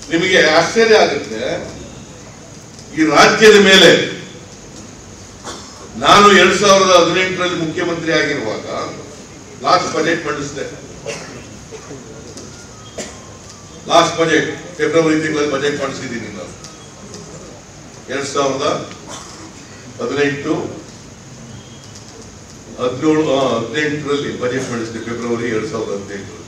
ನಿಮಗೆ ಆಶ್ಚರ್ಯ ಆಗುತ್ತೆ ಈ ರಾಜ್ಯದ ಮೇಲೆ ನಾನು ಎರಡ್ ಸಾವಿರದ ಹದಿನೆಂಟರಲ್ಲಿ ಮುಖ್ಯಮಂತ್ರಿ ಆಗಿರುವಾಗ ಲಾಸ್ಟ್ ಬಜೆಟ್ ಮಂಡಿಸಿದೆ ಲಾಸ್ಟ್ ಬಜೆಟ್ ಫೆಬ್ರವರಿ ತಿಂಗಳಲ್ಲಿ ಬಜೆಟ್ ಮಂಡಿಸಿದ್ದೀನಿ ನಾನು ಎರಡ್ ಸಾವಿರದ ಹದಿನೆಂಟು ಹದಿನೇಳು ಆ, ಹದಿನೆಂಟರಲ್ಲಿ ಬಜೆಟ್ ಮಂಡಿಸಿದೆ ಫೆಬ್ರವರಿ ಎರಡ್ ಸಾವಿರದ ಹದಿನೆಂಟರಲ್ಲಿ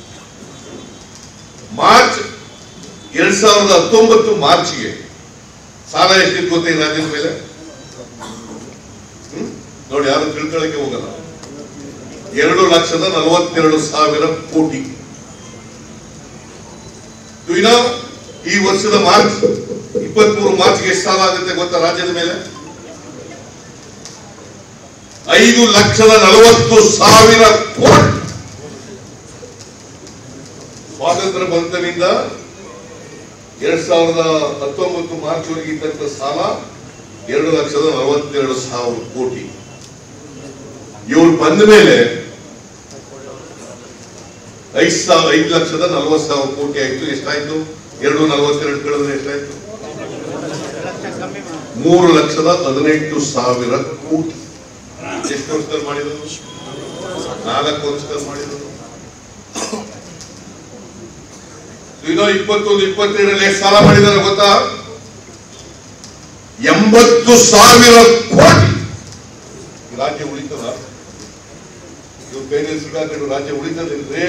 ಮಾರ್ಚ್ ಎರಡ್ ಸಾವಿರದ ಹತ್ತೊಂಬತ್ತು ಮಾರ್ಚ್ಗೆ ಸಾಲ ಎಷ್ಟಿತ್ತು ಗೊತ್ತಾ ಈ ರಾಜ್ಯದ ಮೇಲೆ ಹ್ಮ್? ನೋಡಿ ಯಾರು ತಿಳ್ಕೊಳ್ಳಕ್ಕೆ ಹೋಗಲ್ಲ ಎರಡು ಲಕ್ಷದ ನಲವತ್ತೆರಡು ಸಾವಿರ ಕೋಟಿ Do you know, ಈ ವರ್ಷದ ಮಾರ್ಚ್ ಇಪ್ಪತ್ಮೂರು ಮಾರ್ಚ್ಗೆ ಎಷ್ಟು ಸಾಲ ಆಗುತ್ತೆ ಗೊತ್ತಾ ರಾಜ್ಯದ ಮೇಲೆ ಐದು ಲಕ್ಷದ ನಲವತ್ತು ಸಾವಿರ ಕೋಟಿ ಸ್ವಾತಂತ್ರ್ಯ ಬಂಧನಿಂದ ಎರಡ್ ಸಾವಿರದ ಹತ್ತೊಂಬತ್ತು ಮಾರ್ಚ್ ವರೆಗೆ ಇದ್ದಂತ ಸಾಲ ಎರಡು ಲಕ್ಷದ ನಲವತ್ತೆರಡು ಸಾವಿರ ಕೋಟಿ ಇವ್ರು ಬಂದ ಮೇಲೆ ಐದ್ ಸಾವಿರ ಐದು ಲಕ್ಷದ ನಲವತ್ತು ಸಾವಿರ ಕೋಟಿ ಆಯ್ತು ಎಷ್ಟಾಯ್ತು ಎರಡು ನಲವತ್ತೆರಡು ಕಳೆದ್ರೆ ಎಷ್ಟಾಯ್ತು ಮೂರು ಲಕ್ಷದ ಹದಿನೆಂಟು ಸಾವಿರ ಕೋಟಿ ಎಷ್ಟು ವರ್ಷದಲ್ಲಿ ಮಾಡಿದ್ರು ನಾಲ್ಕು ವರ್ಷದಲ್ಲಿ ಮಾಡಿದ್ರು ಇನ್ನೂ ಇಪ್ಪತ್ತೊಂದು ಇಪ್ಪತ್ತೆರಡರಲ್ಲಿ ಎಷ್ಟು ಸಾಲ ಮಾಡಿದ್ದಾರೆ ಗೊತ್ತಾ ಎಂಬತ್ತು ಸಾವಿರ ಕೋಟಿ ಈ ರಾಜ್ಯ ಉಳಿತದ ಇವ್ರು ಕೈನಲ್ಲಿ ಸಿಕ್ಕಾಕೊಂಡು ರಾಜ್ಯ ಉಳಿತದಿಲ್ರಿ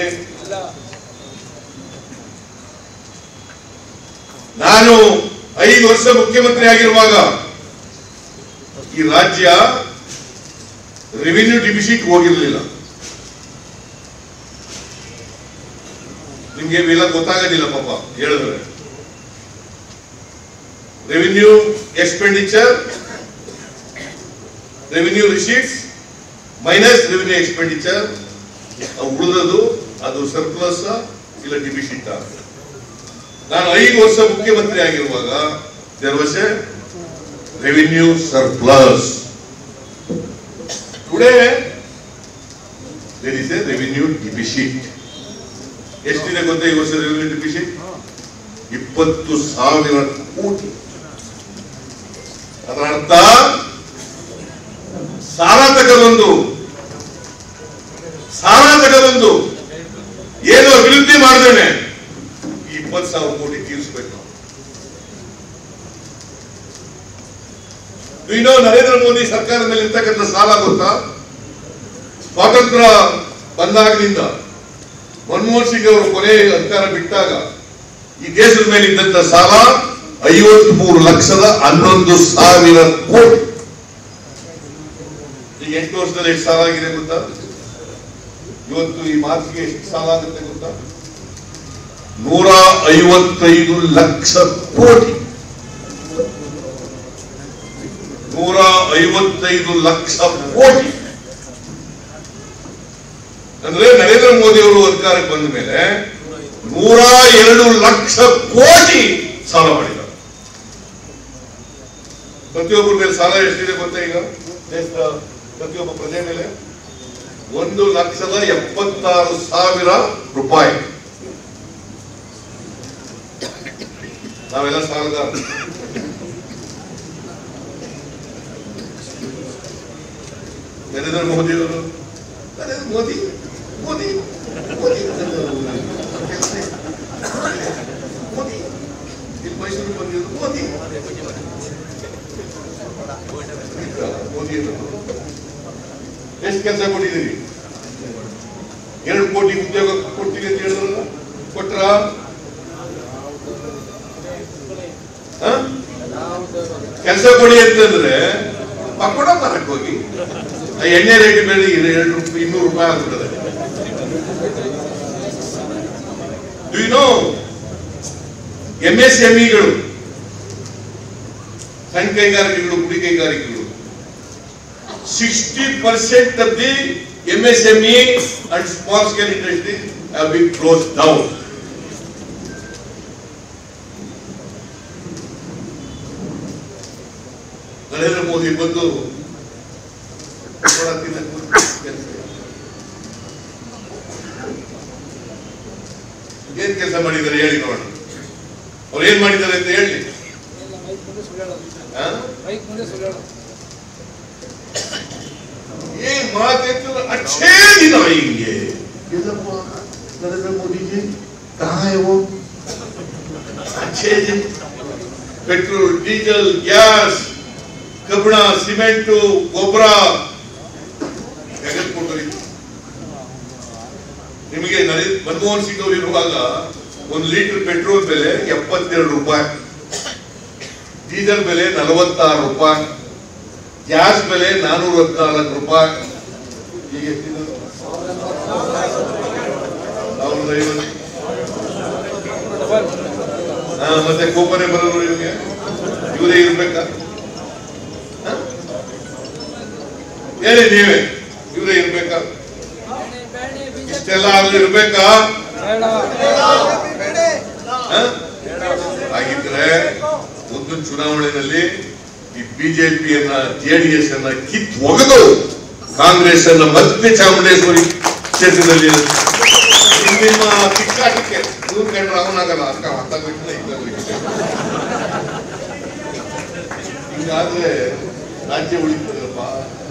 ನಾನು ಐದು ವರ್ಷ ಮುಖ್ಯಮಂತ್ರಿ ಆಗಿರುವಾಗ ಈ ರಾಜ್ಯ ರೆವಿನ್ಯೂ ಡಿಫಿಸಿಟ್ ಹೋಗಿರಲಿಲ್ಲ ನಿಮ್ಗೆ ಇವೆಲ್ಲ ಗೊತ್ತಾಗೋದಿಲ್ಲ ಪಾಪ ಹೇಳಿದ್ರೆ revenue expenditure revenue receipts minus revenue expenditure ಉಳಿದದು ಅದು ಸರ್ಪ್ಲಸ್ ಇಲ್ಲ ಡಿಫಿಸಿಟ್ ನಾನು ಐದು ವರ್ಷ ಮುಖ್ಯಮಂತ್ರಿ ಆಗಿರುವಾಗ there was a revenue surplus today there is a revenue deficit ಎಷ್ಟಿದೆ ಗೊತ್ತಾ ಈ ವರ್ಷ ರೆವಿನ್ಯೂ ಡಿಫಿಸಿಟ್ ಇಪ್ಪತ್ತು ಸಾವಿರ ಕೋಟಿ ಅದರ ಅರ್ಥ ಸಾಲ ತಗೊಂಡು ಸಾಲ ತಗೊಂಡು ಏನು ಅಭಿವೃದ್ಧಿ ಮಾಡ್ದೇನೆ ಈ ಇಪ್ಪತ್ತು ಸಾವಿರ ಕೋಟಿ ತೀರಿಸ್ಬೇಕು ನಾವು ಇನ್ನೂ ನರೇಂದ್ರ ಮೋದಿ ಸರ್ಕಾರದ ಮೇಲೆ ಇರ್ತಕ್ಕಂಥ ಸಾಲ ಗೊತ್ತಾ ಸ್ವಾತಂತ್ರ್ಯ ಬಂದಾಗಲಿಂದ ಮನಮೋಹನ್ ಸಿಂಗ್ ಅವರು ಕೊನೆ ಅಧಿಕಾರ ಬಿಟ್ಟಾಗ ಈ ದೇಶದ ಮೇಲೆ ಇದ್ದಂತ ಸಾಲ ಐವತ್ತ್ ಮೂರು ಲಕ್ಷದ ಹನ್ನೊಂದು ಸಾವಿರ ಕೋಟಿ ಈಗ ಎಂಟು ವರ್ಷದಲ್ಲಿ ಎಷ್ಟು ಸಾಲ ಆಗಿದೆ ಗೊತ್ತಾ ಇವತ್ತು ಈ ಮಾರ್ಚ್ಗೆ ಎಷ್ಟು ಸಾಲ ಆಗುತ್ತೆ ಗೊತ್ತಾ ನೂರ ಐವತ್ತೈದು ಲಕ್ಷ ಕೋಟಿ ನೂರ ಐವತ್ತೈದು ಲಕ್ಷ ಕೋಟಿ ಅಂದ್ರೆ ನರೇಂದ್ರ ಮೋದಿ ಅವರು ಅಧಿಕಾರಕ್ಕೆ ಬಂದ ಮೇಲೆ ನೂರ ಎರಡು ಲಕ್ಷ ಕೋಟಿ ಸಾಲ ಮಾಡಿದ್ದಾರೆ ಪ್ರತಿಯೊಬ್ಬರ ಮೇಲೆ ಸಾಲ ಎಷ್ಟಿದೆ ಗೊತ್ತಾ ಈಗ ದೇಶದ ಪ್ರತಿಯೊಬ್ಬ ಪ್ರಜೆ ಮೇಲೆ ಒಂದು ಲಕ್ಷದ ಎಪ್ಪತ್ತಾರು ಸಾವಿರ ರೂಪಾಯಿ ನಾವೆಲ್ಲ ಸಾಲಗಾರ ನರೇಂದ್ರ ಮೋದಿ ಅವರು ನರೇಂದ್ರ ಮೋದಿ ಮೋದಿ ಮೋದಿ ಮೋದಿ ಇಲ್ಲಿ ಮೈಸೂರು ಬಂದಿದ್ದು ಮೋದಿ ಮೋದಿ ಅನ್ನೋದು. ಎಷ್ಟು ಕೆಲಸ ಕೊಟ್ಟಿದ್ದೀರಿ ಎರಡು ಕೋಟಿ ಉದ್ಯೋಗ ಕೊಡ್ತೀವಿ ಅಂತ ಹೇಳಿದ್ರಲ್ಲ ಕೊಟ್ರ ಕೆಲಸ ಕೊಡಿ ಅಂತಂದ್ರೆ ಪಕೋಡ ಮಾರಕ್ ಹೋಗಿ ಆ ಎಣ್ಣೆ ರೇಟ್ ಮೇಲೆ ಎರಡು ರೂಪಾಯಿ ಇನ್ನೂರು ರೂಪಾಯಿ ಆಗ್ತದೆ ಯು ನೋ ಎಂ ಎಸ್ ಎಂಇಗಳು ಸಣ್ಣ ಕೈಗಾರಿಕೆಗಳು ಗುಡಿ ಕೈಗಾರಿಕೆಗಳು sixty percent of the MSME and small scale industry have been closed down Narendra Modi ಬಂದು ಪಕೋಡ ತಿನ್ನಕ್ ಕೂತ್ಕೊಂಡ್ ಕೆಲ್ಸ. ಏನ್ ಕೆಲಸ ಮಾಡಿದ್ದಾರೆ ಹೇಳಿ ನೋಡೋಣ ಅವ್ರು ಏನ್ ಮಾಡಿದ್ದಾರೆ ಅಂತ ಹೇಳಿ ಎಲ್ಲ ಮೈಕ್ ಮುಂದೆ ಸುಳ್ಳು ಹೇಳೋದು ಆ? ಮೈಕ್ ಮುಂದೆ ಸುಳ್ಳು ಹೇಳೋದು ये मातेत्र अच्छे दिन आएंगे ये लोग नरेंद्र मोदी जी कहाँ है वो अच्छे दिन पेट्रोल डीजल गैस ಕಬ್ಬಣ ಸಿಮೆಂಟು ಗೊಬ್ಬರ ತೆಗೆದುಕೊಂಡ್ರಿ ನಿಮಗೆ ನರೇಂದ್ರ ಮನಮೋಹನ್ ಸಿಂಗ್ ಅವರು ಇರುವಾಗ ಒಂದು ಲೀಟರ್ ಪೆಟ್ರೋಲ್ ಬೆಲೆ ಎಪ್ಪತ್ತೆರಡು ರೂಪಾಯಿ ಡೀಸೆಲ್ ಬೆಲೆ ನಲವತ್ತಾರು ರೂಪಾಯಿ ಗ್ಯಾಸ್ ಬೆಲೆ ನಾನೂರ ಹದಿನಾಲ್ಕು ರೂಪಾಯಿ ಈಗ ಎಷ್ಟಿದೆ? ಸಾವಿರದ ಐವತ್ತು ಡಬಲ್ ಹಾ, ಮತ್ತೆ ಕೋಪನೆ ಬರೋರು ಇವ್ರಿಗೆ ಇವರೇ ಇರ್ಬೇಕಾ ಹ? ಹೇಳಿ ನೀವೇ ಇವರೇ ಇರ್ಬೇಕಾ ಬೇಳೆ ಬೇಳೆ ಬೀಜ ಇಷ್ಟೆಲ್ಲ ಆದ್ರೂ ಇರ್ಬೇಕಾ ಬೇಡ ಹ? ಹಾಗಿದ್ರೆ ಒಂದು ಚುನಾವಣೆಯಲ್ಲಿ ಈ ಬಿಜೆಪಿಯನ್ನ ಜೆಡಿಎಸ್ ಅನ್ನ ಕಿತ್ ಒಗೆದು ಕಾಂಗ್ರೆಸ್ ಅನ್ನ ಮತ್ತೆ ಚಾಮುಂಡೇಶ್ವರಿ ಕ್ಷೇತ್ರದಲ್ಲಿ ನಿಮ್ಮ ಕಿಕ್ಕಾಟಕ್ಕೆ ಇವ್ರು ಕಂಡ್ರೆ ಅವನಾಗಲ್ಲ ಅಕ್ಕ ಹತ್ತಾಗೋಯ್ತಿಲ್ಲ ಇದ್ದಾಗೋಯ್ತಿಲ್ಲ ಹಿಂಗಾದ್ರೆ ರಾಜ್ಯ ಉಳಿತದಪ್ಪ